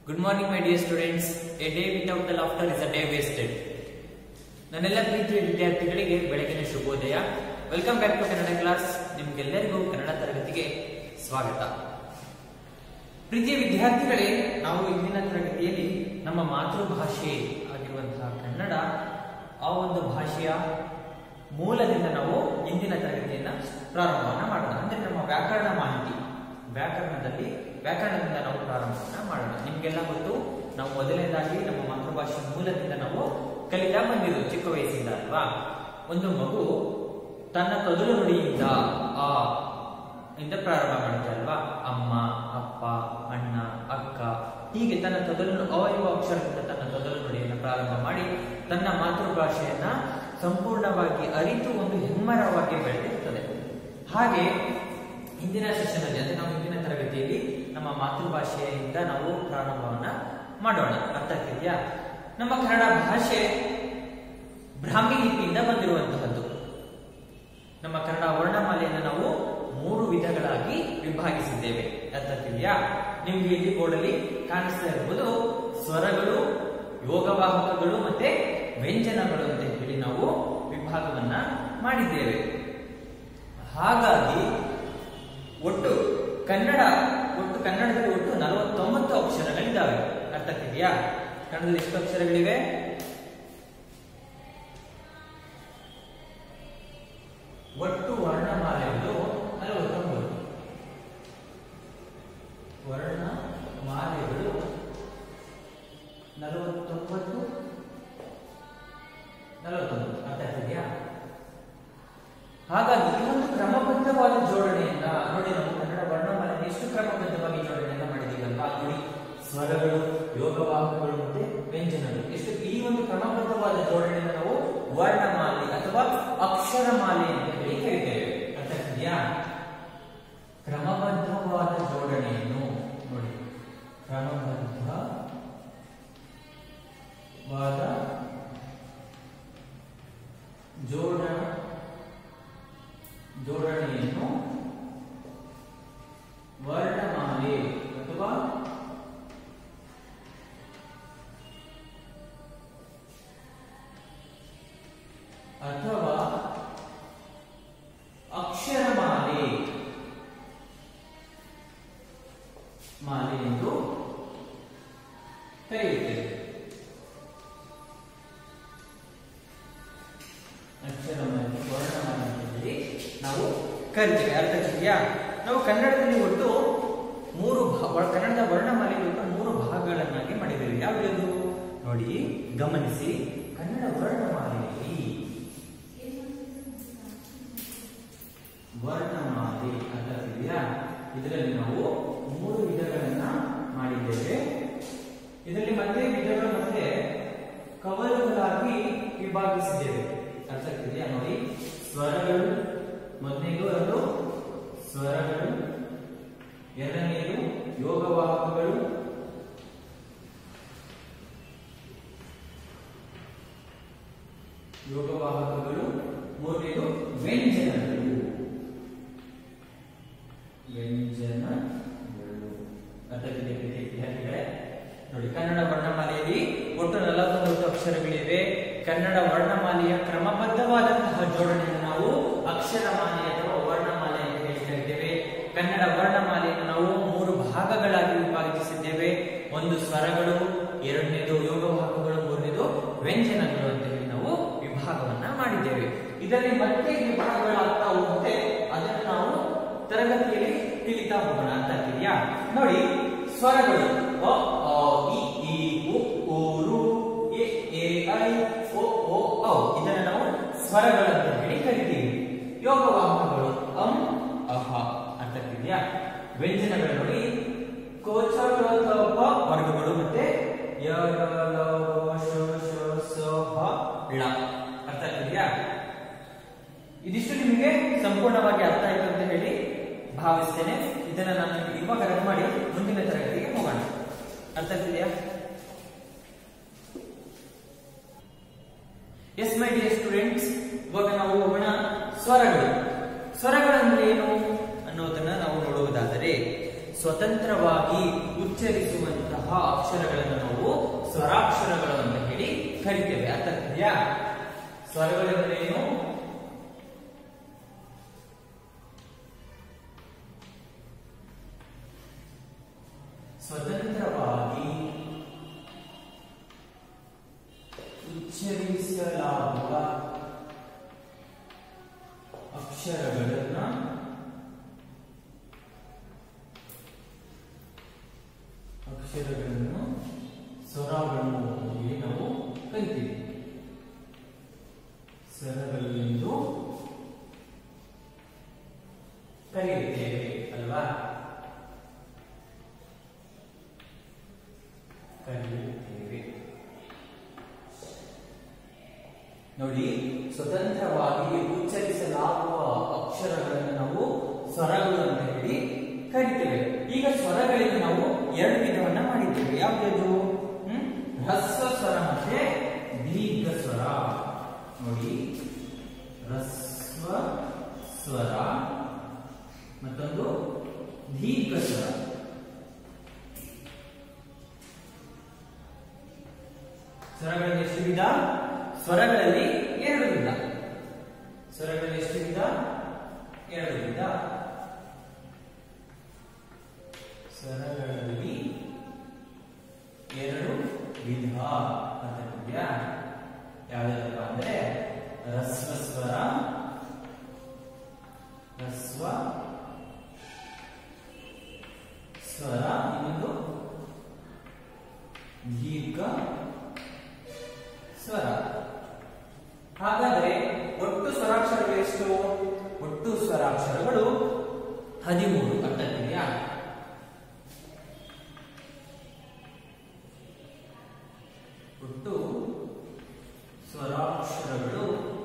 Good morning my dear students a day without the laughter is a day wasted ನನ್ನೆಲ್ಲ ಪ್ರೀತಿಯ ವಿದ್ಯಾರ್ಥಿಗಳಿಗೆ ಬೆಳಗಿನ ಶುಭೋದಯ welcome back to Kannada class ನಿಮ್ಗೆಲ್ಲರಿಗೂ ಕನ್ನಡ ತರಗತಿಗೆ ಸ್ವಾಗತ ಪ್ರೀತಿಯ ವಿದ್ಯಾರ್ಥಿಗಳೇ ನಾವು ಇಂದಿನ ತರಗತಿಯಲ್ಲಿ ನಮ್ಮ ಮಾತೃಭಾಷೆ ಆಗಿರುವಂತಹ ಕನ್ನಡ ಆ ಒಂದು ಭಾಷೆಯ ಮೂಲದಿಂದ ನಾವು ಇಂದಿನ ತರಗತಿಯನ್ನ ಪ್ರಾರಂಭವನ್ನ ಮಾಡೋಣ ಅಂದ್ರೆ ನಮ್ಮ ವ್ಯಾಕರಣ ಮಾಹಿತಿ ವ್ಯಾಕರಣದಲ್ಲಿ ವ್ಯಾಕರಣದಿಂದ ನಾವು ಪ್ರಾರಂಭವನ್ನ ಮಾಡೋಣ ನಿಮ್ಗೆಲ್ಲ ಗೊತ್ತು ನಾವು ಮೊದಲನೇದಾಗಿ ನಮ್ಮ ಮಾತೃಭಾಷೆ ಮೂಲದಿಂದ ನಾವು ಕಲಿತಾ ಬಂದಿದ್ದು ಚಿಕ್ಕ ವಯಸ್ಸಿಂದ ಅಲ್ವಾ ಒಂದು ಮಗು ತನ್ನ ತೊದಲು ನುಡಿಯಿಂದ ಆ ಇಂದ ಪ್ರಾರಂಭ ಮಾಡುತ್ತೆ ಅಲ್ವಾ ಅಮ್ಮ ಅಪ್ಪ ಅಣ್ಣ ಅಕ್ಕ ಹೀಗೆ ತನ್ನ ತೊದಲು ಅ ಎಂಬ ಅಕ್ಷರದಿಂದ ತನ್ನ ತೊದಲು ನುಡಿಯನ್ನು ಪ್ರಾರಂಭ ಮಾಡಿ ತನ್ನ ಮಾತೃಭಾಷೆಯನ್ನ ಸಂಪೂರ್ಣವಾಗಿ ಅರಿತು ಒಂದು ಹೆಮ್ಮರವಾಗಿ ಬೆಳೆದಿರ್ತದೆ ಹಾಗೆ ಇಂದಿನ ಸೆಷನಲ್ಲಿ ಅಂದ್ರೆ ನಾವು ಇಂದಿನ ತರಗತಿಯಲ್ಲಿ ನಮ್ಮ ಮಾತೃಭಾಷೆಯಿಂದ ನಾವು ಪ್ರಾರಂಭವನ್ನ ಮಾಡೋಣ ಅರ್ಥ ಆಗ್ತಿದ್ಯಾ ನಮ್ಮ ಕನ್ನಡ ಭಾಷೆ ಬ್ರಾಹ್ಮಿ ಲಿಪಿಯಿಂದ ಬಂದಿರುವಂತಹದ್ದು ನಮ್ಮ ಕನ್ನಡ ವರ್ಣಮಾಲೆಯನ್ನು ನಾವು ಮೂರು ವಿಧಗಳಾಗಿ ವಿಭಾಗಿಸಿದ್ದೇವೆ ಅರ್ಥ ಆಗ್ತಿದೆಯಾ ನಿಮ್ಗೆ ಇಲ್ಲಿ ಬೋರ್ಡಲ್ಲಿ ಕಾಣಿಸ್ತಾ ಇರಬಹುದು ಸ್ವರಗಳು ಯೋಗವಾಹಕಗಳು ಮತ್ತೆ ವ್ಯಂಜನಗಳು ಅಂತ ಹೇಳಿ ನಾವು ವಿಭಾಗವನ್ನ ಮಾಡಿದ್ದೇವೆ ಹಾಗಾಗಿ ಒಟ್ಟು ಕನ್ನಡ ಒಟ್ಟು ಕನ್ನಡದಲ್ಲಿ ಒಟ್ಟು ನಲವತ್ತೊಂಬತ್ತು ಅಕ್ಷರಗಳಿದ್ದಾವೆ ಅರ್ಥ ಆಗ್ತಿದೆಯಾ ಕನ್ನಡದಲ್ಲಿ ಎಷ್ಟು ಅಕ್ಷರಗಳಿವೆ ಒಟ್ಟು ವರ್ಣಮಾಲೆಗಳು ನಲವತ್ತೊಂಬತ್ತು ವರ್ಣಮಾಲೆಗಳು ನಲವತ್ತೊಂಬತ್ತು ನಲವತ್ತೊಂಬತ್ತು ಅರ್ಥ ಆಗ್ತಿದೆಯಾ ಹಾಗಾಗಿ ಈ ಒಂದು ಕ್ರಮಬದ್ಧವಾದ ಜೋಡಣೆಯನ್ನ ನೋಡಿ ನಾವು ಕನ್ನಡ ವರ್ಣಮಾಲೆ ಎಷ್ಟು ಕ್ರಮಬದ್ಧವಾಗಿ ಜೋಡಣೆಯನ್ನ ಮಾಡಿದೀವಲ್ವಾ ನೋಡಿ ಸ್ವರಗಳು ಯೋಗವಾಹಕಗಳು ಮತ್ತೆ ವ್ಯಂಜನಗಳು ಎಷ್ಟು ಈ ಒಂದು ಕ್ರಮಬದ್ಧವಾದ ಜೋಡಣೆಯನ್ನು ನಾವು ವರ್ಣಮಾಲೆ ಅಥವಾ ಅಕ್ಷರಮಾಲೆ ಅಂತ ಹೇಳಿ ಕರಿತೇವೆ ಅರ್ಥ ಆಗ್ತಿದೆಯಾ ಕ್ರಮಬದ್ಧವಾದ ಜೋಡಣೆಯನ್ನು ನೋಡಿ ಕ್ರಮಬದ್ಧವಾದ ಜೋಡ ಜೋಡಣೆಯನ್ನು ವರ್ಣಮಾಲೆ ಅಥವಾ ಅಥವಾ ಅಕ್ಷರಮಾಲೆ ಮಾಲೆ ಎಂದು ಕರೆಯುತ್ತೇವೆ ಅಕ್ಷರಮಾಲೆ ವರ್ಣಮಾಲೆ ಅಂತ ಹೇಳಿ ನಾವು ಕರಿತೇವೆ ಅರ್ಥ ಆಗ್ತಿದೆಯಾ ನಾವು ಕನ್ನಡದಲ್ಲಿ ಒಟ್ಟು ಮೂರು ಭಾ- ವ- ಕನ್ನಡದ ವರ್ಣಮಾಲೆಗೆ ಒಟ್ಟು ಮೂರು ಭಾಗಗಳನ್ನಾಗಿ ಮಾಡಿದ್ದೇವೆ ಯಾವ್ಯಾವುದು ನೋಡಿ ಗಮನಿಸಿ ಕನ್ನಡ ವರ್ಣಮಾಲೆಯಲ್ಲಿ ವರ್ಣಮಾಲೆ ಅರ್ಥ ಆಗ್ತಿದೆಯಾ ಇದರಲ್ಲಿ ನಾವು ಮೂರು ವಿಧಗಳನ್ನ ಮಾಡಿದ್ದೇವೆ ಇದರಲ್ಲಿ ಮತ್ತೆ ವಿಧಗಳು ಮತ್ತೆ ಕವಲುಗಳಾಗಿ ವಿಭಾಗಿಸಿದ್ದೇವೆ ಅರ್ಥ ಆಗ್ತಿದೆಯಾ ನೋಡಿ ಸ್ವರಗಳು ಮೊದಲನೇದು ಅದು ಸ್ವರಗಳು ಎರಡನೆಯದು ಯೋಗವಾಹಕಗಳು ಯೋಗವಾಹಕಗಳು ಮೂರನೇದು ವ್ಯಂಜನಗಳು ವ್ಯಂಜನಗಳು ಅರ್ಥವಿದೆ ಪ್ರೀತಿಯ ವಿದ್ಯಾರ್ಥಿಗಳೇ ನೋಡಿ ಕನ್ನಡ ವರ್ಣಮಾಲೆಯಲ್ಲಿ ಒಟ್ಟು ನಲವತ್ತೊಂಬತ್ತು ಅಕ್ಷರಗಳಿವೆ ಕನ್ನಡ ವರ್ಣಮಾಲೆಯ ಕ್ರಮಬದ್ಧವಾದಂತಹ ಜೋಡಣೆಯನ್ನು ನಾವು ಅಕ್ಷರಮಾಲೆ ಅಥವಾ ವರ್ಣಮಾಲೆ ಎಂದು ಹೇಳಿ ಕರಿತೇವೆ ಕನ್ನಡ ವರ್ಣಮಾಲೆಯನ್ನು ನಾವು ಮೂರು ಭಾಗಗಳಾಗಿ ವಿಭಾಗಿಸಿದ್ದೇವೆ ಒಂದು ಸ್ವರಗಳು ಎರಡನೇದು ಯೋಗವಾಹಕಗಳು ಮೂರನೇದು ವ್ಯಂಜನಗಳು ಅಂತ ಹೇಳಿ ನಾವು ವಿಭಾಗವನ್ನ ಮಾಡಿದ್ದೇವೆ ಇದರಲ್ಲಿ ಮತ್ತೆ ವಿಭಾಗಗಳಾಗ್ತಾ ಹೋಗುತ್ತೆ ಅದನ್ನು ನಾವು ತರಗತಿಯಲ್ಲಿ ತಿಳಿತಾ ಹೋಗೋಣ ಅಂತ ಆಗ್ತಿದ್ಯಾ ನೋಡಿ ಸ್ವರಗಳು ಅ, ಆ, ಇ, ಈ, ಉ, ಊ, ರು, ಎ, ಎ, ಐ, ಒ, ಓ, ಔ. ಇದನ್ನ ನಾವು ಸ್ವರಗಳು ಅಂತ ಹೇಳಿ ಕರಿತೀವಿ ಯೋಗವಾಹಕಗಳು ಅಂ ಅಹ ಅಂತ ಆಗ್ತಿದ್ಯಾ ವ್ಯಂಜನಗಳು ನೋಡಿ ಕೋಚ ಕ, ತ, ಪ ವರ್ಗಗಳು ಮತ್ತೆ ಯ, ರ, ಲ, ವ, ಶ, ಶ, ಸ, ಹ, ಳ ಅರ್ಥ ಆಗ್ತಿದ್ಯಾ ಇದಿಷ್ಟು ನಿಮಗೆ ಸಂಪೂರ್ಣವಾಗಿ ಅರ್ಥ ಆಯ್ತು ಅಂತ ಹೇಳಿ ಭಾವಿಸ್ತೇನೆ ಇದನ್ನ ನಾನು ನಿಮಗೆ ಇವಾಗ ರದ್ದು ಮಾಡಿ ಮುಂದಿನ ತರಗತಿಗೆ ಹೋಗೋಣ ಅರ್ಥ ಆಗ್ತಿದೆಯಾ ಎಸ್ ಮೈ ಡಿಯರ್ ಸ್ಟೂಡೆಂಟ್ಸ್ ಇವಾಗ ನಾವು ಹೋಗೋಣ ಸ್ವರಗಳು ಸ್ವರಗಳಂದ್ರೆ ಏನು ಅನ್ನೋದನ್ನ ನಾವು ನೋಡುವುದಾದರೆ ಸ್ವತಂತ್ರವಾಗಿ ಉಚ್ಚರಿಸುವಂತಹ ಅಕ್ಷರಗಳನ್ನು ನಾವು ಸ್ವರಾಕ್ಷರಗಳು ಅಂತ ಹೇಳಿ ಕರಿತೇವೆ ಅರ್ಥ ಆಗ್ತಿದೆಯಾ ಸ್ವರಗಳೆಂದರೇನು ಸ್ವತಂತ್ರವಾಗಿ ಉಚ್ಚರಿಸಲಾಗುವ ಅಕ್ಷರಗಳನ್ನ ಅಕ್ಷರಗಳನ್ನು ಸ್ವರಗಳು ಹೇಳಿ ನಾವು ಕರಿತೀವಿ ಸ್ವರಗಳು ಎಂದು ಕರೆಯುತ್ತೇವೆ ಅಲ್ವಾ ಕರೆಯುತ್ತೇವೆ ನೋಡಿ ಸ್ವತಂತ್ರವಾಗಿ ಉಚ್ಚರಿಸಲಾಗುವ ಅಕ್ಷರಗಳನ್ನು ನಾವು ಸ್ವರಗಳು ಅಂತ ಹೇಳಿ ಕರಿತೇವೆ ಈಗ ಸ್ವರಗಳಿಂದ ನಾವು ಎರಡು ವಿಧವನ್ನ ಮಾಡಿದ್ದೇವೆ ಯಾವ್ದು ಹ್ಮ್ ಹ್ರಸ್ವ ಸ್ವರ ಮತ್ತೆ ದೀರ್ಘ ಸ್ವರ ನೋಡಿ ಹ್ರಸ್ವ ಸ್ವರ ಮತ್ತೊಂದು ದೀರ್ಘ ಸ್ವರ ಸ್ವರಗಳಲ್ಲಿ ಎಷ್ಟು ವಿಧ ಸ್ವರಗಳಲ್ಲಿ ಎರಡು ವಿಧ ಸ್ವರಗಳಲ್ಲಿ ಎಷ್ಟು ವಿಧ ಎರಡು ವಿಧ ಸ್ವರಗಳಲ್ಲಿ ಎರಡು ವಿಧ ಅಂತ ಇದೆಯಾ ಯಾವ್ಯಾವಪ್ಪ ಅಂದ್ರೆ ರಸ್ವ ಸ್ವರ ರಸ್ವ ಸ್ವರ ಇನ್ನೊಂದು ದೀರ್ಘ ಸ್ವರ ಹಾಗಾದ್ರೆ ಒಟ್ಟು ಸ್ವರಾಕ್ಷರಗಳು ಎಷ್ಟು ಒಟ್ಟು ಸ್ವರಾಕ್ಷರಗಳು ಹದಿಮೂರು ಅರ್ಥ ಆಗ್ತಿದೆಯಾ ಒಟ್ಟು ಸ್ವರಾಕ್ಷರಗಳು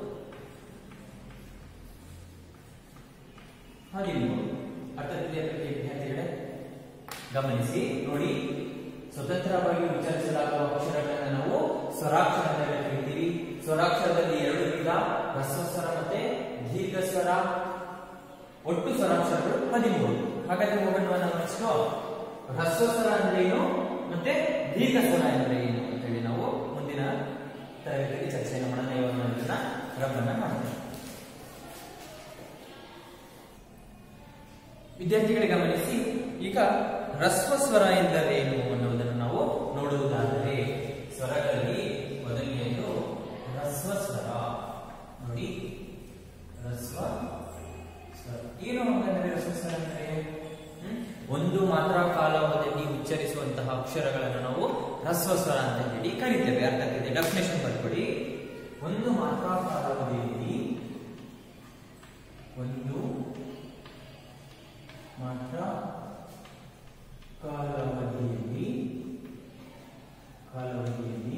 ಹದಿಮೂರು ಅರ್ಥ ಆಗ್ತಿದೆಯಾ ಪ್ರೀತಿಯ ವಿದ್ಯಾರ್ಥಿಗಳೇ ಗಮನಿಸಿ ನೋಡಿ ಸ್ವತಂತ್ರವಾಗಿ ಉಚ್ಚರಿಸಲಾಗುವ ಅಕ್ಷರಗಳನ್ನು ನಾವು ಸ್ವರಾಕ್ಷರ ಅಂತ ಹೇಳಿ ಕರಿತೀವಿ ಸ್ವರಾಕ್ಷರದಲ್ಲಿ ಎರಡು ವಿಧ ಹ್ರಸ್ವ ಸ್ವರ ಮತ್ತೆ ದೀರ್ಘ ಸ್ವರ ಒಟ್ಟು ಸ್ವರಾಕ್ಷರಗಳು ಹದಿಮೂರು ಹಾಗಾದ್ರೆ ಹೋಗೋಣವನ್ನ ನೆಕ್ಸ್ಟ್ ಹ್ರಸ್ವ ಸ್ವರ ಅಂದ್ರೆ ಏನು ಮತ್ತೆ ದೀರ್ಘ ಸ್ವರ ಅಂದ್ರೆ ಏನು ಅಂತ ಹೇಳಿ ನಾವು ಮುಂದಿನ ತರಗತಿಯಲ್ಲಿ ಚರ್ಚೆಯನ್ನು ಮಾಡೋಣ ಇವಾಗ ನಾವು ಇದನ್ನ ರಬ್ಬನ್ನ ಮಾಡ್ತೇವೆ ವಿದ್ಯಾರ್ಥಿಗಳೇ ಗಮನಿಸಿ ಈಗ ಹ್ರಸ್ವ ಸ್ವರ ಎಂದರೇನು ಅನ್ನುವುದನ್ನು ನಾವು ನೋಡುವುದಾದರೆ ಸ್ವರಗಳಲ್ಲಿ ಮೊದಲನೆಯದು ಹ್ರಸ್ವ ಸ್ವರ ನೋಡಿ ಹ್ರಸ್ವ ಸ್ವರ ಏನು ಅಂತಂದ್ರೆ ಹ್ರಸ್ವ ಸ್ವರ ಅಂದ್ರೆ ಹ್ಮ್? ಒಂದು ಮಾತ್ರ ಕಾಲಾವಧಿಯಲ್ಲಿ ಉಚ್ಚರಿಸುವಂತಹ ಅಕ್ಷರಗಳನ್ನು ನಾವು ಹ್ರಸ್ವ ಸ್ವರ ಅಂತ ಹೇಳಿ ಕರಿತೇವೆ ಅರ್ಥ ಆಗ್ತಿದೆ ಡೆಫಿನೇಷನ್ ಬರ್ಕೊಡಿ ಒಂದು ಮಾತ್ರ ಕಾಲಾವಧಿಯಲ್ಲಿ ಒಂದು ಮಾತ್ರ ಕಾಲಾವಧಿಯಲ್ಲಿ ಕಾಲಾವಧಿಯಲ್ಲಿ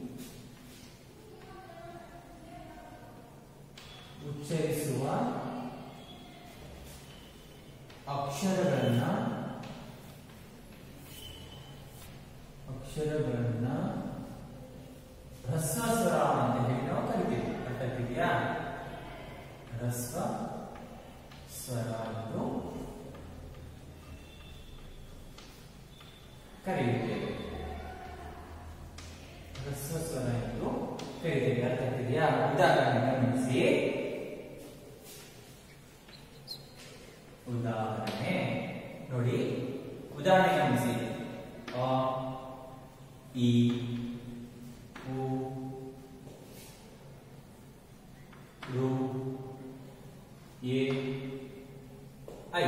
ಉಚ್ಚರಿಸುವ ಅಕ್ಷರಗಳನ್ನ ಅಕ್ಷರಗಳನ್ನ ಹ್ರಸ್ವ ಸ್ವರ ಅಂತ ಹೇಳಿ ನಾವು ಕರಿತೀವಿ ಅರ್ಥ ಆಗ್ತಿದೆಯಾ ಹ್ರಸ್ವ ಸ್ವರ ಎಂದು ಕರೆಯುತ್ತೇವೆ ಹ್ರಸ್ವ ಸ್ವರ ಎಂದು ಕರೆಯುತ್ತೇವೆ ಅರ್ಥ ಆಗ್ತಿದೆಯಾ ಉದಾಹರಣೆ ಗಮನಿಸಿ ಉದಾಹರಣೆ ನೋಡಿ ಉದಾಹರಣೆ ಗಮನಿಸಿ ಅ ಇ ಉ ರು ಎ ಐ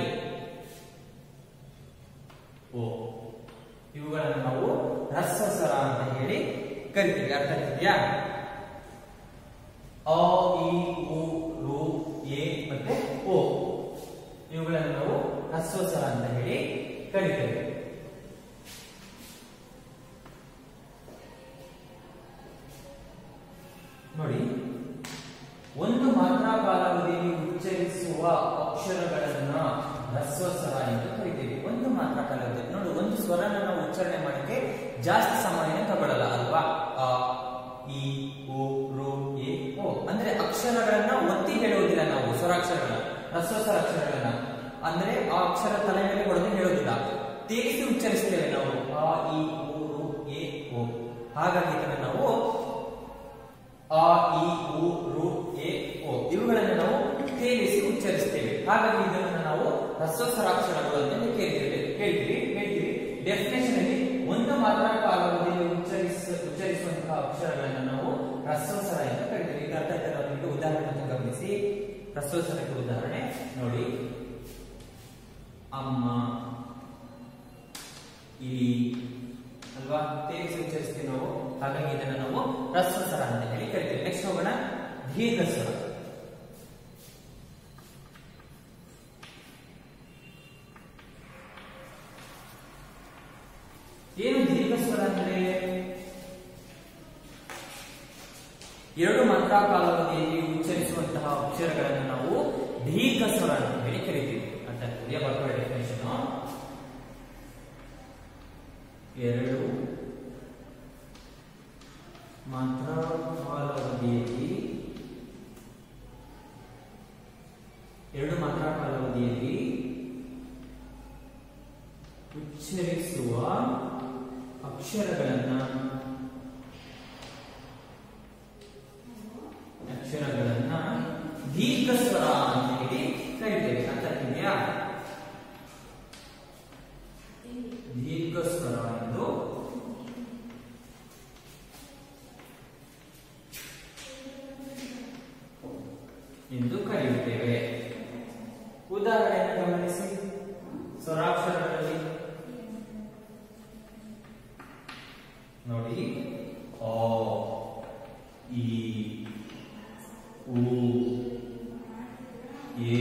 ಓ ಇವುಗಳನ್ನು ನಾವು ಹ್ರಸ್ವ ಸ್ವರ ಅಂತ ಹೇಳಿ ಕರಿತೀವಿ ಅರ್ಥ ಆಗ್ತಿದೆಯಾ ಅ ಇ ಉ ರು ಎ ಮತ್ತೆ ಓ ಇವುಗಳನ್ನು ನಾವು ಹ್ರಸ್ವ ಸ್ವರ ಅಂತ ಹೇಳಿ ಕರಿತೇವೆ ನೋಡಿ ಒಂದು ಮಾತ್ರ ಕಾಲಾವಧಿಯಲ್ಲಿ ಉಚ್ಚರಿಸುವ ಅಕ್ಷರಗಳನ್ನ ಹ್ರಸ್ವ ಸ್ವರ ಎಂದು ಕರಿತೀವಿ ಒಂದು ಮಾತ್ರ ಕಾಲಾವಧಿ ನೋಡಿ ಒಂದು ಸ್ವರನ ನಾವು ಉಚ್ಚಾರಣೆ ಮಾಡಕ್ಕೆ ಜಾಸ್ತಿ ಸಮಯ ತಗೊಳ್ಳಲ್ಲ ಅಲ್ವಾ ಅ ಇ ಉ ರು ಎ ಓ ಅಂದ್ರೆ ಅಕ್ಷರಗಳನ್ನ ಒತ್ತಿ ಹೇಳುವುದಿಲ್ಲ ನಾವು ಸ್ವರಾಕ್ಷರಗಳನ್ನ ಹ್ರಸ್ವ ಸ್ವರಾಕ್ಷರಗಳನ್ನ ಅಂದ್ರೆ ಆ ಅಕ್ಷರ ತಲೆ ಮೇಲೆ ಹೊಡೆದು ಹೇಳೋದಿಲ್ಲ ತೇರಿಸಿ ಉಚ್ಚರಿಸ್ತೇವೆ ನಾವು ಆ ಇ ಉ ರು ಎ ಓ ಹಾಗಾಗಿ ಇದನ್ನು ನಾವು ಆ ಇ ಉ ರು ಎ ಓ ಇವುಗಳನ್ನು ನಾವು ತೇರಿಸಿ ಉಚ್ಚರಿಸ್ತೇವೆ ಹಾಗಾಗಿ ಇದನ್ನು ನಾವು ಹ್ರಸ್ವಸ್ವರಾಕ್ಷರಗಳು ಅಂತ ಕೇಳ್ತೇವೆ ಕೇಳ್ತೀವಿ ಹೇಳ್ತೀವಿ ಡೆಫಿನೇಷನ್ ಅಲ್ಲಿ ಒಂದು ಮಾತ್ರ ಕಾಲಾವಧಿಯಲ್ಲಿ ಉಚ್ಚರಿಸ ಉಚ್ಚರಿಸುವಂತಹ ಅಕ್ಷರಗಳನ್ನು ನಾವು ಹ್ರಸ್ವಸ್ವರ ಅಂತ ಕರಿತೀವಿ ಈಗ ಅರ್ಥ ಆಯ್ತಲ್ಲ ನಿಮಗೆ ಉದಾಹರಣೆ ಅಂತ ಗಮನಿಸಿ ಹ್ರಸ್ವಸ್ವರಕ್ಕೆ ಉದಾಹರಣೆ ನೋಡಿ ಅಮ್ಮ ಇಲಿ ಅಲ್ವಾ ತೇರಿಸಿ ಉಚ್ಚರಿಸ್ತೀವಿ ನಾವು ಹಾಗಾಗಿ ಇದನ್ನು ನಾವು ಹ್ರಸ್ವಸ್ವರ ಅಂತ ಹೇಳಿ ಕರಿತೀವಿ ನೆಕ್ಸ್ಟ್ ಹೋಗೋಣ ದೀರ್ಘ ಸ್ವರ ಏನು ದೀರ್ಘ ಸ್ವರ ಅಂದ್ರೆ ಎರಡು ಮಾತ್ರಾ ಕಾಲಾವಧಿಯಲ್ಲಿ ಉಚ್ಚರಿಸುವಂತಹ ಅಕ್ಷರಗಳನ್ನು ನಾವು ದೀರ್ಘ ಸ್ವರ ಅಂತ ಹೇಳಿ ಕರಿತೀವಿ ಅಂತ ಇದೆಯಾ ಬರ್ಕೊಳ್ಳಿ ಡೆಫಿನೇಷನ್ ಎರಡು ಮಾತ್ರಾ ಕಾಲಾವಧಿಯಲ್ಲಿ ಎರಡು ಮಾತ್ರಾ ಕಾಲಾವಧಿಯಲ್ಲಿ ಉಚ್ಚರಿಸುವ ಅಕ್ಷರಗಳನ್ನ ಅಕ್ಷರಗಳನ್ನ ದೀರ್ಘ ಸ್ವರ ಅಂತ ಹೇಳಿ ಕರಿತೇವೆ ಅರ್ಥ ಆಗ್ತಿದೆಯಾ ದೀರ್ಘ ಸ್ವರ ಎಂದು ಎಂದು ಕರೆಯುತ್ತೇವೆ ಉದಾಹರಣೆಯನ್ನು ಗಮನಿಸಿ ಸ್ವರಾಕ್ಷರಗಳಲ್ಲಿ ನೋಡಿ ಅ ಈ ಉ ಎ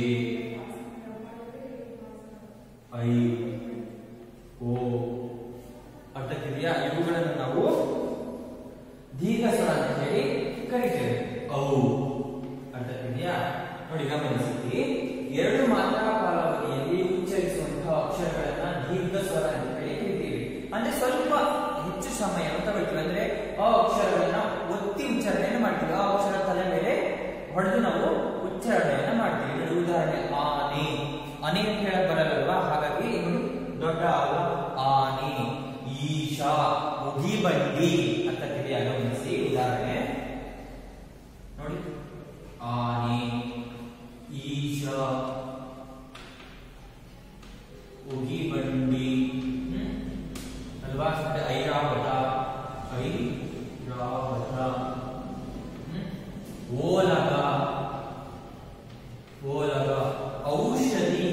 ಐ ಓ ಅರ್ಥಕ್ಕಿದೆಯಾ ಇವುಗಳನ್ನು ನಾವು ದೀರ್ಘ ಸ್ವರ ಅಂತ ಹೇಳಿ ಕರಿತೇವೆ ಅವು ಅರ್ಥಕ್ಕಿದೆಯಾ ನೋಡಿ ಗಮನಿಸಿ ಎರಡು ಮಾತ್ರಾ ಕಾಲಾವಧಿಯಲ್ಲಿ ಉಚ್ಚರಿಸುವಂತಹ ಅಕ್ಷರಗಳನ್ನ ದೀರ್ಘ ಸ್ವರ ಅಂತ ಹೇಳಿ ಕರಿತೀವಿ ಅಂದ್ರೆ ಸ್ವಲ್ಪ ಹೆಚ್ಚು ಸಮಯವನ್ನು ತಗೊಳ್ತೀವಿ ಅಂದ್ರೆ ಆ ಅಕ್ಷರಗಳನ್ನ ಒತ್ತಿ ಉಚ್ಚಾರಣೆಯನ್ನು ಮಾಡ್ತೀವಿ ಆ ಅಕ್ಷರ ತಲೆ ಮೇಲೆ ಹೊಡೆದು ನಾವು ಉಚ್ಚಾರಣೆಯನ್ನ ಮಾಡ್ತೀವಿ ನೋಡಿ ಉದಾಹರಣೆ ಆನೆ ಆನೆ ಅಂತ ಹೇಳಕ್ ಬರಲ್ವಾ ಹಾಗಾಗಿ ನೋಡಿ ದೊಡ್ಡ ಅಲ್ಲ ಆನೆ ಈಶಾ ಉಗಿಬಂಡಿ ಅಂತ ತಿಳಿಯ ಗಮನಿಸಿ ಉದಾಹರಣೆ ನೋಡಿ ಆನೆ ಈಶಾ ಉಗಿಬಂಡಿ ಹ್ಮ್ ಅಲ್ವಾ ಮತ್ತೆ ಐರಾವತ ಐರಾವತ ಹ್ಮ್? ಓಲಗ ಓಲಗ ಔಷಧಿ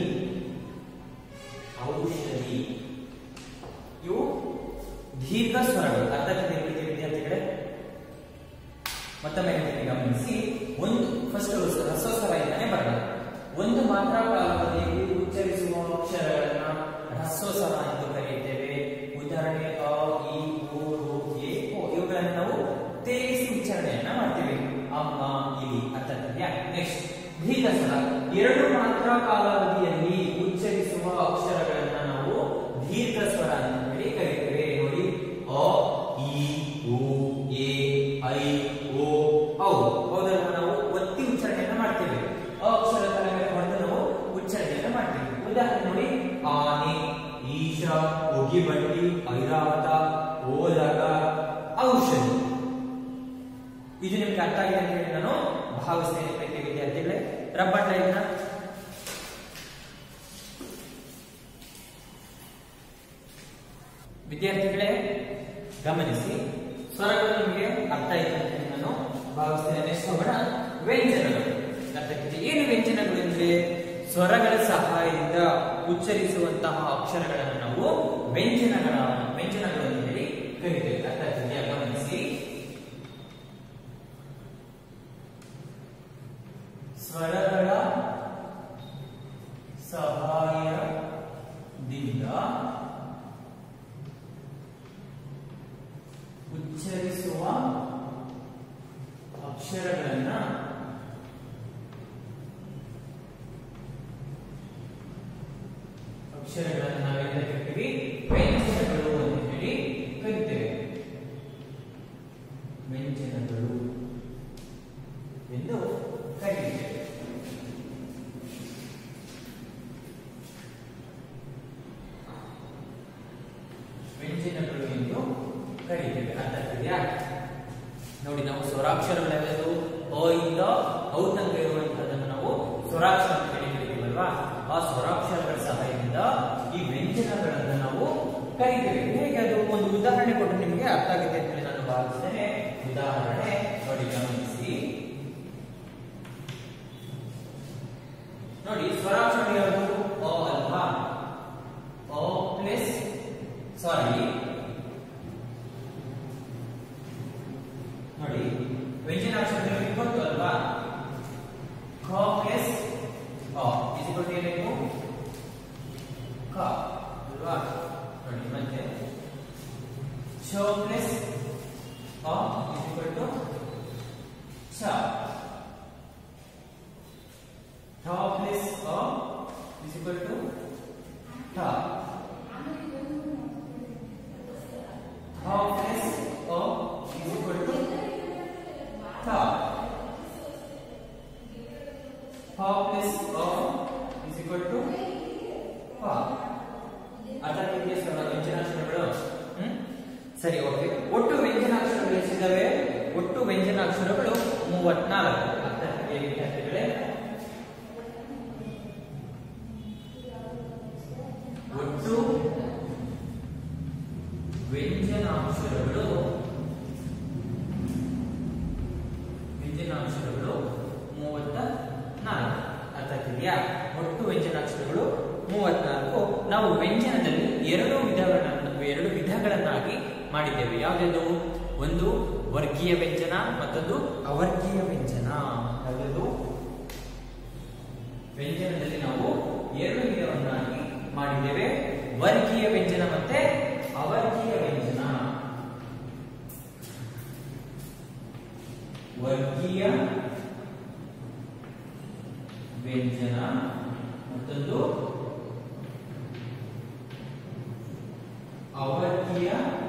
ಔಷಧಿ ಇವು ದೀರ್ಘ ಸ್ವರಗಳು ಅರ್ಥ ತಿಳಿದಿದೆ ವಿದ್ಯಾರ್ಥಿಗಳೇ ಮತ್ತೊಮ್ಮೆ ಹೇಳ್ತೀನಿ ಗಮನಿಸಿ ಒಂದು ಫಸ್ಟ್ ರಸಸ್ವರ ಇಂದಾನೆ ಬರೋಣ ಒಂದು ಮಾತ್ರ ಕಾಲಾವಧಿಯಲ್ಲಿ ಉಚ್ಚರಿಸುವ ಅಕ್ಷರಗಳನ್ನ ಹ್ರಸ್ವಸ್ವರ ಎಂದು ಕರೆಯುತ್ತೇವೆ ಉದಾಹರಣೆ ಅ ಇ ಉ ರು ಎ ಓ ಇವುಗಳನ್ನು ನಾವು ತೇರಿಸಿ ಉಚ್ಚಾರಣೆಯನ್ನ ಮಾಡ್ತೇವೆ ಅಮ್ಮ ಇಲಿ ಅರ್ಥ ಆಗ್ತಿದ್ಯಾ ನೆಕ್ಸ್ಟ್ ದೀರ್ಘ ಸ್ವರ ಎರಡು ಮಾತ್ರ ಕಾಲಾವಧಿಯಲ್ಲಿ ಉಚ್ಚರಿಸುವ ಅಕ್ಷರಗಳನ್ನ ನಾವು ದೀರ್ಘ ಸ್ವರ ಅಂತ ಹೇಳಿ ಕರೀತೇವೆ ನೋಡಿ ಅ ಇ ಉ ಎ ಐ ಓ ಔ ಹೌದಲ್ವಾ ನಾವು ಒತ್ತಿ ಉಚ್ಚಾರಣೆಯನ್ನ ಮಾಡ್ತೇವೆ ಅ ಅಕ್ಷರ ತಲೆ ಮೇಲೆ ಹೊಡೆದು ನಾವು ಉಚ್ಚಾರಣೆಯನ್ನ ಮಾಡ್ತೇವೆ ಉದಾಹರಣೆ ನೋಡಿ ಆನೆ ಈಶಾ ಉಗಿಬಂಡಿ ಐರಾವತ ಓಲಗ ಔಷಧಿ ಇದು ನಿಮ್ಗೆ ಅರ್ಥ ಆಗಿದೆ ಅಂತ ಹೇಳಿ ನಾನು ಭಾವಿಸ್ತೇನೆ ಪ್ರೀತಿಯ ವಿದ್ಯಾರ್ಥಿಗಳೇ ರಬ್ಬರ್ ಟೈಮ್ನ ವಿದ್ಯಾರ್ಥಿಗಳೇ ಗಮನಿಸಿ ಸ್ವರಗಳು ನಿಮಗೆ ಅರ್ಥ ಆಯ್ತು ಅಂತ ಹೇಳಿ ನಾನು ಭಾವಿಸ್ತೇನೆ ನೆಕ್ಸ್ಟ್ ಹೋಗೋಣ ವ್ಯಂಜನಗಳು ಅರ್ಥಕ್ಕಿದೆ ಏನು ವ್ಯಂಜನಗಳು ಅಂದ್ರೆ ಸ್ವರಗಳ ಸಹಾಯದಿಂದ ಉಚ್ಚರಿಸುವಂತಹ ಅಕ್ಷರಗಳನ್ನು ನಾವು ವ್ಯಂಜನಗಳ ವ್ಯಂಜನಗಳು ಅಂತ ಹೇಳಿ ಕರಿತೇವೆ ಅರ್ಥ ಆಗ್ತಿದೆಯಾ ಗಮನಿಸಿ ಸ್ವರಗಳ ಸಹಾಯದಿಂದ ಉಚ್ಚರಿಸುವ ಅಕ್ಷರಗಳನ್ನ ಅಕ್ಷರಗಳನ್ನ ನಾವೆಲ್ಲ ಕರಿತೀವಿ ವ್ಯಂಜನಗಳು ಅಂತ ಹೇಳಿ ಕರಿತೇವೆ ವ್ಯಂಜನಗಳು ಎಂದು ಕರೆಯುತ್ತೇವೆ ವ್ಯಂಜನಗಳು ಎಂದು ಕರೀತೇವೆ ಅರ್ಥ ಆಗ್ತಿದೆಯಾ ನೋಡಿ ನಾವು ಸ್ವರಾಕ್ಷರಗಳು ಯಾವ್ಯಾವುದು ಅ ಇಂದ ಔ ತನಕ ಇರುವಂತಹದನ್ನು ನಾವು ಸ್ವರಾಕ್ಷರ ಅಂತ ಹೇಳಿ ಕರಿತೀವಲ್ವಾ ಆ ಸ್ವರಾಕ್ಷರಗಳ ಸಹಾಯದಿಂದ ಈ ವ್ಯಂಜನಗಳನ್ನು ನಾವು ಕರಿತೇವೆ ಹೇಗೆ ಅದು ಒಂದು ಉದಾಹರಣೆ ಕೊಟ್ಟು ನಿಮಗೆ ಅರ್ಥ ಆಗುತ್ತೆ ಅಂತ ಹೇಳಿ ನಾನು ಭಾವಿಸ್ತೇನೆ ಉದಾಹರಣೆ ನೋಡಿ ಗಮನಿಸಿ ನೋಡಿ ಸ್ವರಾಕ್ಷರ ಯಾವುದು ಅ ಅಲ್ವಾ ಅ ಪ್ಲಸ್ ಸಾರಿ ನೋಡಿ ವ್ಯಂಜನಾಕ್ಷರದಲ್ಲಿ ಗೊತ್ತು ಅಲ್ವಾ ಖ ಪ್ಲಸ್ ಅ ಇಸ್ ಇಕ್ವಲ್ ಏನಾಯ್ತು ಖ ಅಲ್ವಾ ನೋಡಿ ಮತ್ತೆ ಛ ಪ್ಲಸ್ ಅ ಇಸ್ ಇಕ್ವಲ್ ಟು ಛ ಠ ಪ್ಲಸ್ ಅ ಇಸ್ ಇಕ್ವಲ್ ಟು ಠ ಠ ಪ್ಲಸ್ ಅ ಇಸ್ ಇಕ್ವಲ್ ಟು ಠ ಹ ಪ್ಲಸ್ ಅ ಇಸ್ ಈಕ್ವಲ್ ಟು ಹ ಅರ್ಥ ಆಗ್ತಿದೆಯಾ ಸರ್ ವ್ಯಂಜನಾಕ್ಷರಗಳು ಹ್ಮ್ ಸರಿ ಓಕೆ ಒಟ್ಟು ವ್ಯಂಜನಾಕ್ಷರಗಳು ಎಷ್ಟಿದಾವೆ ಒಟ್ಟು ವ್ಯಂಜನಾಕ್ಷರಗಳು ಮೂವತ್ನಾಲ್ಕು ಅರ್ಥ ಆಗ್ತಿದೆಯಾ ವಿದ್ಯಾರ್ಥಿಗಳೇ ಒಟ್ಟು ವ್ಯಂಜನಾಕ್ಷರಗಳು ವ್ಯಂಜನಾಕ್ಷರಗಳು ಮೂವತ್ತ ನಾಲ್ಕು ಅರ್ಥ ಆಗ್ತಿದೆಯಾ ಒಟ್ಟು ವ್ಯಂಜನಾಕ್ಷರಗಳು ಮೂವತ್ನಾಲ್ಕು ನಾವು ವ್ಯಂಜನದಲ್ಲಿ ಎರಡು ವಿಧಗಳನ್ನು ಎರಡು ವಿಧಗಳನ್ನಾಗಿ ಮಾಡಿದ್ದೇವೆ ಯಾವ್ದು ಒಂದು ವರ್ಗೀಯ ವ್ಯಂಜನ ಮತ್ತೊಂದು ಅವರ್ಗೀಯ ವ್ಯಂಜನ ಯಾವ್ದು ವ್ಯಂಜನದಲ್ಲಿ ನಾವು ಎರಡು ವಿಧವನ್ನಾಗಿ ಮಾಡಿದ್ದೇವೆ ವರ್ಗೀಯ ವ್ಯಂಜನ ಮತ್ತೆ ಅವರ್ಗೀಯ ವ್ಯಂಜನ ವರ್ಗೀಯ ವ್ಯಂಜನ ಮತ್ತೊಂದು ಅವರ್ಗೀಯ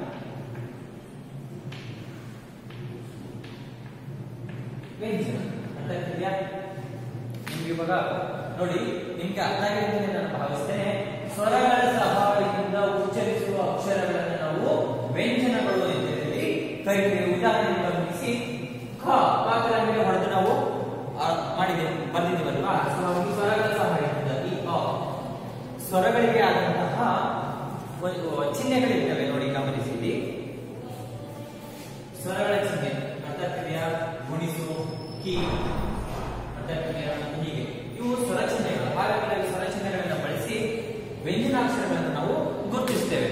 ವ್ಯಂಜನ ಅರ್ಥ ಆಗ್ತಿದ್ಯಾ ನಿಮ್ಗೆ ಇವಾಗ ನೋಡಿ ನಿಮ್ಗೆ ಅರ್ಥ ಆಗಿದೆ ಅಂತ ನಾನು ಭಾವಿಸ್ತೇನೆ ಸ್ವರಗಳ ಸಹಾಯದಿಂದ ಉಚ್ಚರಿಸುವ ಅಕ್ಷರಗಳನ್ನು ನಾವು ವ್ಯಂಜನಗಳು ಅಂತ ಹೇಳಿ ಕರಿತೇವೆ ಉದಾಹರಣೆ ಗಮನಿಸಿ ಖ ಪಾತ್ರಗಳಿಗೆ ಹೊಡೆದು ನಾವು ಆ, ಮಾಡಿದ್ದೇವೆ ಬಂದಿದ್ದೀವಲ್ವಾ ಸೊ ನಾವು ಈ ಸ್ವರಗಳ ಸಹಾಯದಿಂದ ಈ ಅ ಸ್ವರಗಳಿಗೆ ಆದಂತಹ ಒಂದು ಚಿಹ್ನೆಗಳಿರ್ತವೆ ನೋಡಿ ಗಮನಿಸಿರಿ ಸ್ವರಗಳ ಚಿಹ್ನೆ ಅರ್ಥ ಆಗ್ತಿದೆಯಾ ಗುಣಿಸು ಕಿ ಅರ್ಥ ಆಗ್ತಿದೆಯಾ ಹೀಗೆ ಇವು ಸ್ವರ ಚಿಹ್ನೆಗಳು ಹಾಗಾಗಿ ನಾವು ಈ ಸ್ವರ ಚಿಹ್ನೆಗಳನ್ನು ಬಳಸಿ ವ್ಯಂಜನಾಕ್ಷರಗಳನ್ನು ನಾವು ಗುರುತಿಸ್ತೇವೆ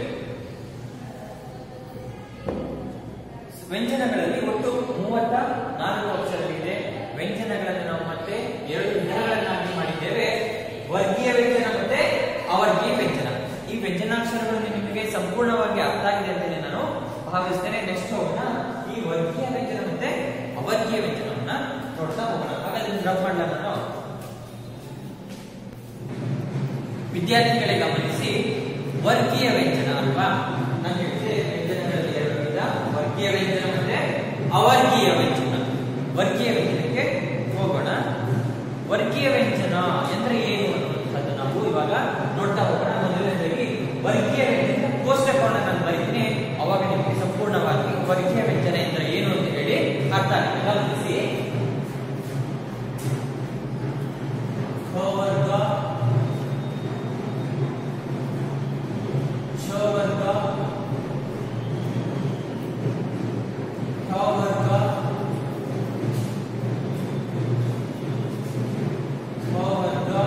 ವ್ಯಂಜನಗಳಲ್ಲಿ ಒಟ್ಟು ಮೂವತ್ತ ನಾಲ್ಕು ಅಕ್ಷರಗಳಿದೆ ವ್ಯಂಜನಗಳನ್ನು ನಾವು ಮತ್ತೆ ಎರಡು ವಿಧಗಳನ್ನಾಗಿ ಮಾಡಿದ್ದೇವೆ ವರ್ಗೀಯ ವ್ಯಂಜನ ಮತ್ತೆ ಅವರ್ಗೀಯ ವ್ಯಂಜನ ಈ ವ್ಯಂಜನಾಕ್ಷರಗಳು ನಿಮಗೆ ಸಂಪೂರ್ಣವಾಗಿ ಅರ್ಥ ಆಗಿದೆ ಅಂತ ಹೇಳಿ ನಾನು ಭಾವಿಸ್ತೇನೆ ನೆಕ್ಸ್ಟ್ ಹೋಗೋಣ ಈ ವರ್ಗೀಯ ವ್ಯಂಜನ ಮತ್ತೆ ಅವರ್ಗೀಯ ವ್ಯಂಜನವನ್ನ ನೋಡ್ತಾ ಹೋಗೋಣ ಹಾಗಾದ್ರೆ ಡ್ರಾಪ್ ಮಾಡಲ ನಾನು ವಿದ್ಯಾರ್ಥಿಗಳೇ ಗಮನಿಸಿ ವರ್ಗೀಯ ವ್ಯಂಜನ ಅಲ್ವಾ ನಾನು ಹೇಳಿದೆ ವ್ಯಂಜನಗಳಲ್ಲಿ ಎರಡು ವಿಧ ವರ್ಗೀಯ ವ್ಯಂಜನ ಮತ್ತೆ ಅವರ್ಗೀಯ ವ್ಯಂಜನ ವರ್ಗೀಯ ವ್ಯಂಜನಕ್ಕೆ ಹೋಗೋಣ ವರ್ಗೀಯ ವ್ಯಂಜನ ಎಂದ್ರೆ ಏನು ಅನ್ನುವಂಥದ್ದು ನಾವು ಇವಾಗ ನೋಡ್ತಾ ಹೋಗೋಣ ಮೊದಲನೇದಾಗಿ ವರ್ಗೀಯ ವ್ಯಂಜನ ಕೋಷ್ಟಕವನ್ನು ನಾನು ಬರೀತೀನಿ ಅವಾಗ ನಿಮಗೆ ಸಂಪೂರ್ಣವಾಗಿ ವರ್ಗೀಯ ವ್ಯಂಜನ ಎಂದ್ರೆ ಏನು ಅಂತ ಹೇಳಿ ಅರ್ಥ ಆಗುತ್ತೆ ಗಮನಿಸಿ ಕ ವರ್ಗ ಶ ವರ್ಗ ಠ ವರ್ಗ ಮ ವರ್ಗ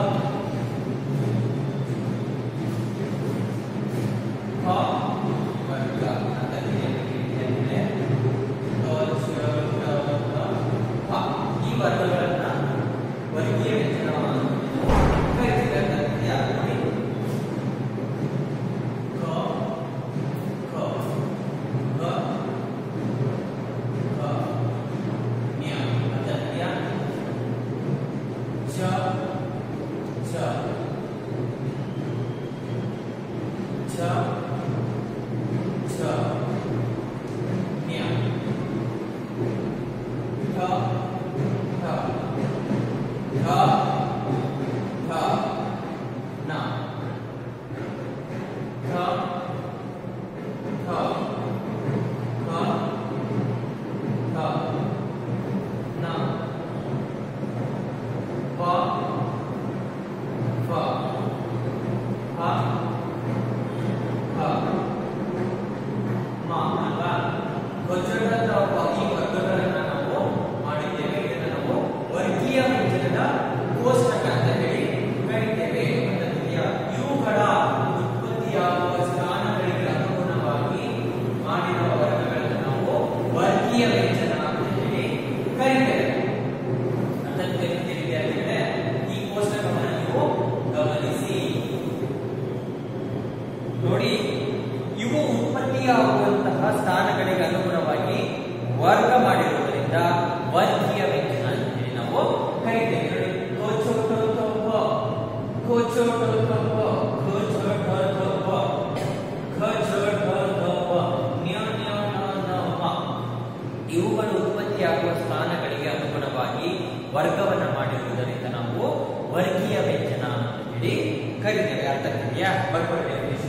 ಉತ್ಪತ್ತಿಯಾಗುವಂತಹ ಸ್ಥಾನಗಳಿಗೆ ಅನುಗುಣವಾಗಿ ವರ್ಗ ಮಾಡಿರುವುದರಿಂದ ವರ್ಗೀಯ ವ್ಯಂಜನ ಅಂತ ಹೇಳಿ ನಾವು ಕರಿತೇವೆ ನೋಡಿ ಕೋಚೋಟೋಟೋಪ, ಕೋಚೋಟೋಟೋಪ, ಕೋಚೋಟೋಟೋಪ, ಖಚೋಟೋಟೋಪ, ನ್ಯೋನ್ಯೋನೋನೋಪ. ಇವುಗಳು ಉತ್ಪತ್ತಿಯಾಗುವ ಸ್ಥಾನಗಳಿಗೆ ಅನುಗುಣವಾಗಿ ವರ್ಗವನ್ನ ಮಾಡಿರುವುದರಿಂದ ನಾವು ವರ್ಗೀಯ ವ್ಯಂಜನ ಅಂತ ಹೇಳಿ ಕರಿತೇವೆ ಅರ್ಥ ಇದೆಯಾ ಬರ್ಕೊಳ್ಳಿ definition.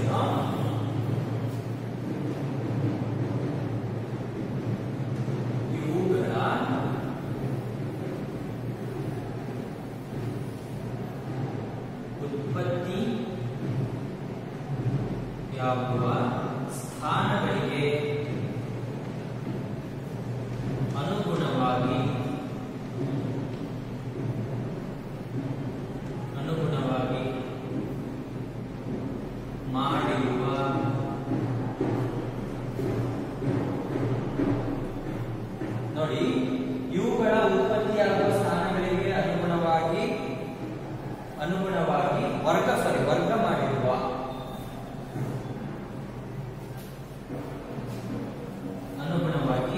ಇವುಗಳ ಉತ್ಪತ್ತಿ ಯಾಗುವ ಸ್ಥಾನಗಳಿಗೆ ಅನುಗುಣವಾಗಿ ಅನುಗುಣವಾಗಿ ಮಾಡಿರುವ ನೋಡಿ ಇವುಗಳ ಉತ್ಪತ್ತಿಯಾಗುವ ಸ್ಥಾನಗಳಿಗೆ ಅನುಗುಣವಾಗಿ ಅನುಗುಣವಾಗಿ ವರ್ಗ ಸಾರಿ ವರ್ಗ ಮಾಡಿರುವ ಅನುಗುಣವಾಗಿ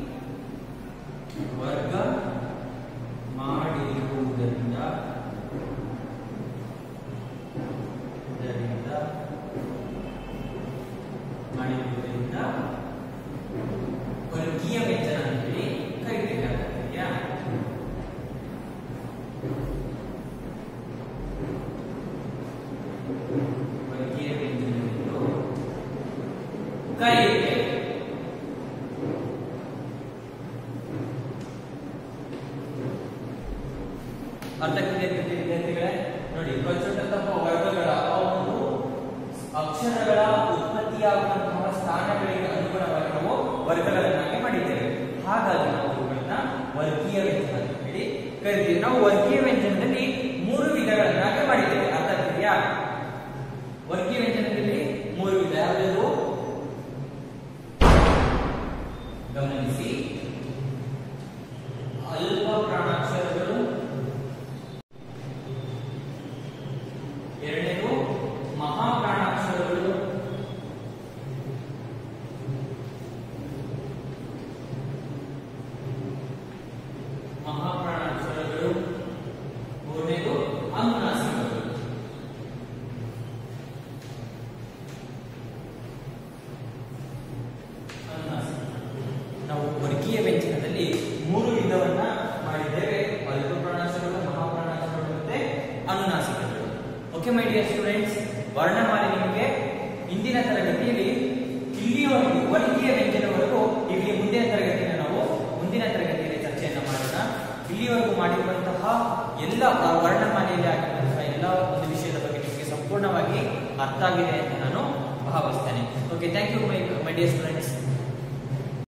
ವರ್ಗ ಮಾಡಿರುವುದರಿಂದ ಇದರಿಂದ ಮಾಡಿರುವುದರಿಂದ ವರ್ಗೀಯ ವ್ಯಂಜನ ಅಂತ ಹೇಳಿ ಕರಿತೇವೆ ಅರ್ಥ ಇದೆಯಾ? ವರ್ಗೀಯ ವ್ಯಂಜನವೆಂದು ಕರೆಯುತ್ತೇವೆ ಅರ್ಥಕ್ಕಿದೆ ವಿದ್ಯಾರ್ಥಿಗಳೇ ನೋಡಿ ಪ್ರಚುರತಪ್ಪ ವರ್ಗಗಳ ಆ ಒಂದು ಅಕ್ಷರಗಳ ಉತ್ಪತ್ತಿಯಾಗುವಂತಹ ಸ್ಥಾನಗಳಿಗೆ ಅನುಗುಣವಾಗಿ ನಾವು ವರ್ಗಗಳನ್ನಾಗಿ ಮಾಡಿದ್ದೇವೆ ಹಾಗಾಗಿ ನಾವು ಇವುಗಳನ್ನ ವರ್ಗೀಯ ವ್ಯಂಜನ ಅಂತ ಹೇಳಿ ಕರಿತೀವಿ ನಾವು ವರ್ಗೀಯ ವ್ಯಂಜನದಲ್ಲಿ ಮೂರು ವಿಧಗಳನ್ನಾಗಿ ಮಾಡಿದ್ದೇವೆ ಅರ್ಥ ಆಗ್ತಿದೆಯಾ ವರ್ಗೀಯ ವ್ಯಂಜನದಲ್ಲಿ ಮೂರು ವಿಧ ಯಾವುದು ಗಮನಿಸಿ ಅಲ್ಪ ಪ್ರಾಣಾಕ್ಷರಗಳು ಎರಡನೇದು ಮಹಾಪ್ರಾಣಾಕ್ಷರಗಳು ಮಹಾಪ್ರಾಣಾಕ್ಷರಗಳು ಮೂರನೇದು ಅನುನಾಸಿಕಗಳು ಅನುನಾಸಿಕಗಳು. ನಾವು ವರ್ಗೀಯ ವ್ಯಂಜನದಲ್ಲಿ ಮೂರು ವಿಧವನ್ನ ಮಾಡಿದ್ದೇವೆ ಅಲ್ಪ ಪ್ರಾಣಾಕ್ಷರಗಳು ಮಹಾಪ್ರಾಣಾಕ್ಷರಗಳು ಮತ್ತೆ ಅನುನಾಸಿಕಗಳು ಓಕೆ ಮೈ ಡಿಯರ್ ಸ್ಟೂಡೆಂಟ್ಸ್ ವರ್ಣಮಾಲೆ ನಿಮಗೆ ಇಂದಿನ ತರಗತಿಯಲ್ಲಿ ಇಲ್ಲಿಯವರೆಗೂ ವರ್ಗೀಯ ವ್ಯಂಜನವರೆಗೂ ಇಲ್ಲಿ ಮುಂದಿನ ತರಗತಿಯನ್ನು ನಾವು ಮುಂದಿನ ತರಗತಿಯಲ್ಲಿ ಚರ್ಚೆಯನ್ನ ಮಾಡೋಣ ಇಲ್ಲಿಯವರೆಗೂ ಮಾಡಿರುವಂತಹ ಎಲ್ಲ ಆ ವರ್ಣಮಾಲೆಯಲ್ಲಿ ಆಗಿರುವಂತಹ ಎಲ್ಲ ಒಂದು ವಿಷಯದ ಬಗ್ಗೆ ನಿಮಗೆ ಸಂಪೂರ್ಣವಾಗಿ ಅರ್ಥ ಆಗಿದೆ ಅಂತ ನಾನು ಭಾವಿಸ್ತೇನೆ okay thank you my my dear students